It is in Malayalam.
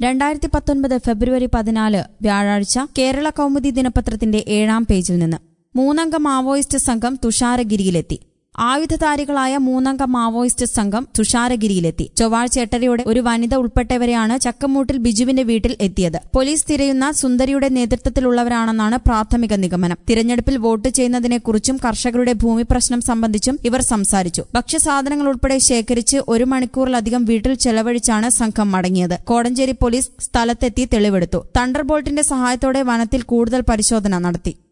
രണ്ടായിരത്തി പത്തൊൻപത് ഫെബ്രുവരി പതിനാല് വ്യാഴാഴ്ച കേരള കൗമുദി ദിനപത്രത്തിന്റെ ഏഴാം പേജിൽ നിന്ന് മൂന്നംഗ മാവോയിസ്റ്റ് സംഘം തുഷാരഗിരിയിലെത്തി ആയുധധാരികളായ മൂന്നംഗ മാവോയിസ്റ്റ് സംഘം തുഷാരഗിരിയിലെത്തി ചൊവ്വാഴ്ച എട്ടരയോടെ ഒരു വനിത ഉൾപ്പെട്ടവരെയാണ് ചക്കമൂട്ടിൽ ബിജുവിന്റെ വീട്ടിൽ എത്തിയത് പോലീസ് തിരയുന്ന സുന്ദരിയുടെ നേതൃത്വത്തിലുള്ളവരാണെന്നാണ് പ്രാഥമിക നിഗമനം തിരഞ്ഞെടുപ്പിൽ വോട്ട് ചെയ്യുന്നതിനെക്കുറിച്ചും കർഷകരുടെ ഭൂമി പ്രശ്നം സംബന്ധിച്ചും ഇവർ സംസാരിച്ചു ഭക്ഷ്യസാധനങ്ങൾ ഉൾപ്പെടെ ശേഖരിച്ച് ഒരു മണിക്കൂറിലധികം വീട്ടിൽ ചെലവഴിച്ചാണ് സംഘം മടങ്ങിയത് കോടഞ്ചേരി പോലീസ് സ്ഥലത്തെത്തി തെളിവെടുത്തു തണ്ടർബോൾട്ടിന്റെ സഹായത്തോടെ വനത്തിൽ കൂടുതൽ പരിശോധന നടത്തി